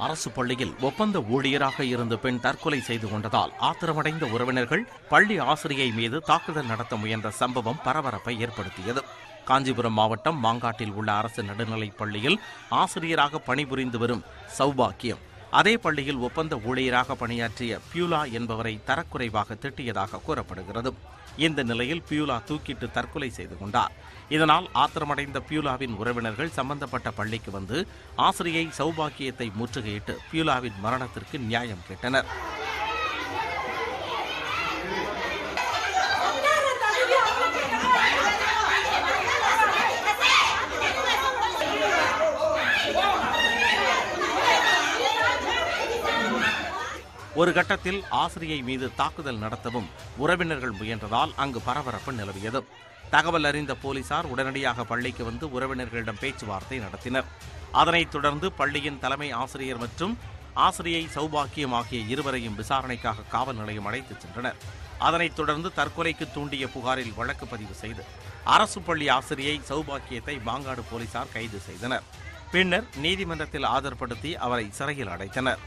அரசு பள்ளியில் ஒப்பந்த ஊழியராக இருந்த பெண் தற்கொலை செய்து கொண்டதால் ஆத்திரமடைந்த உறவினர்கள் பள்ளி ஆசிரியை மீது தாக்குதல் நடத்த முயன்ற சம்பவம் பரபரப்பை ஏற்படுத்தியது காஞ்சிபுரம் மாவட்டம் மாங்காட்டில் உள்ள அரசு நடுநிலைப் பள்ளியில் ஆசிரியராக பணிபுரிந்து வரும் சௌபாக்கியம் அதே பள்ளியில் ஒப்பந்த ஊழியராக பணியாற்றிய பியூலா என்பவரை தரக்குறைவாக திட்டியதாக கூறப்படுகிறது இந்த நிலையில் பியூலா தூக்கிட்டு தற்கொலை செய்து கொண்டார் இதனால் ஆத்திரமடைந்த பியூலாவின் உறவினர்கள் சம்பந்தப்பட்ட பள்ளிக்கு வந்து ஆசிரியை சௌபாக்கியத்தை முற்றுகையிட்டு பியூலாவின் மரணத்திற்கு நியாயம் கேட்டனர் ஒரு கட்டத்தில் ஆசிரியை மீது தாக்குதல் நடத்தவும் உறவினர்கள் முயன்றதால் அங்கு பரபரப்பு நிலவியது தகவல் அறிந்த போலீசார் உடனடியாக பள்ளிக்கு வந்து உறவினர்களிடம் பேச்சுவார்த்தை நடத்தினர் அதனைத் தொடர்ந்து பள்ளியின் தலைமை ஆசிரியர் மற்றும் ஆசிரியை சௌபாக்கியம் ஆகிய இருவரையும் விசாரணைக்காக காவல் நிலையம் அழைத்துச் சென்றனர் அதனைத் தொடர்ந்து தற்கொலைக்கு தூண்டிய புகாரில் வழக்கு பதிவு செய்து அரசு பள்ளி ஆசிரியை சௌபாக்கியத்தை மாங்காடு போலீசார் கைது செய்தனர் பின்னர் நீதிமன்றத்தில் ஆஜர்படுத்தி அவரை சிறையில் அடைத்தனர்